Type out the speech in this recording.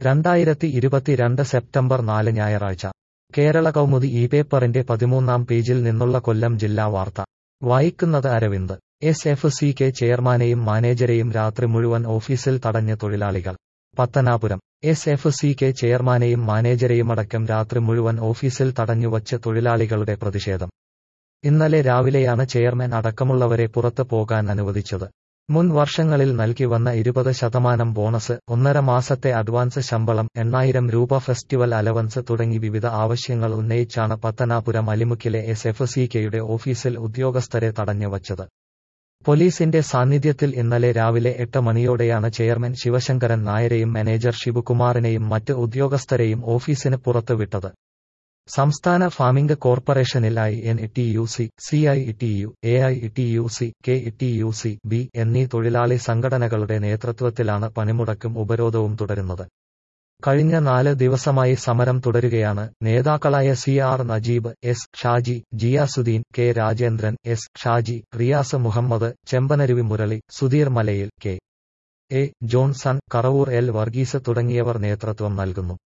രണ്ടായിരത്തി ഇരുപത്തിരണ്ട് സെപ്റ്റംബർ നാല് ഞായറാഴ്ച കേരള കൗമുദി ഈ പേപ്പറിന്റെ പതിമൂന്നാം പേജിൽ നിന്നുള്ള കൊല്ലം ജില്ലാ വാർത്ത വായിക്കുന്നത് Aravind S F C K ചെയർമാനെയും മാനേജരെയും രാത്രി മുഴുവൻ ഓഫീസിൽ തടഞ്ഞ് തൊഴിലാളികൾ Pathanapuram S F C K ചെയർമാനെയും മാനേജരെയുമടക്കം രാത്രി മുഴുവൻ ഓഫീസിൽ തടഞ്ഞുവച്ച് തൊഴിലാളികളുടെ പ്രതിഷേധം ഇന്നലെ രാവിലെയാണ് ചെയർമാൻ അടക്കമുള്ളവരെ പുറത്ത് പോകാൻ അനുവദിച്ചത് മുൻ വർഷങ്ങളിൽ നൽകി വന്ന ഇരുപത് ശതമാനം ബോണസ് ഒന്നര മാസത്തെ അഡ്വാൻസ് ശമ്പളം എണ്ണായിരം രൂപ ഫെസ്റ്റിവൽ അലവൻസ് തുടങ്ങി വിവിധ ആവശ്യങ്ങൾ ഉന്നയിച്ചാണ് പത്തനാപുരം അലിമുക്കിലെ എസ് എഫ് സി കെയുടെ ഓഫീസിൽ ഉദ്യോഗസ്ഥരെ തടഞ്ഞു വച്ചത് പോലീസിന്റെ സാന്നിധ്യത്തിൽ ഇന്നലെ രാവിലെ എട്ട് മണിയോടെയാണ് ചെയർമാൻ ശിവശങ്കരൻ നായരെയും മാനേജർ ശിവകുമാറിനെയും മറ്റ് ഉദ്യോഗസ്ഥരെയും ഓഫീസിന് പുറത്ത് വിട്ടത് സംസ്ഥാന ഫാമിംഗ് കോർപ്പറേഷനിൽ I N T U C C I T U A I T U C K T U C B എന്നീ തൊഴിലാളി സംഘടനകളുടെ നേതൃത്വത്തിലാണ് പണിമുടക്കും ഉപരോധവും തുടരുന്നത് കഴിഞ്ഞ നാല് ദിവസമായി സമരം തുടരുകയാണ് നേതാക്കളായ C R Najeeb S Shaji Jiyasuddin K Rajendran S Shaji Riyas Muhammad Chembanaruvi Murali Sudheer Malayil K A Johnson Karavoor L Varghese തുടങ്ങിയവർ നേതൃത്വം നൽകുന്നു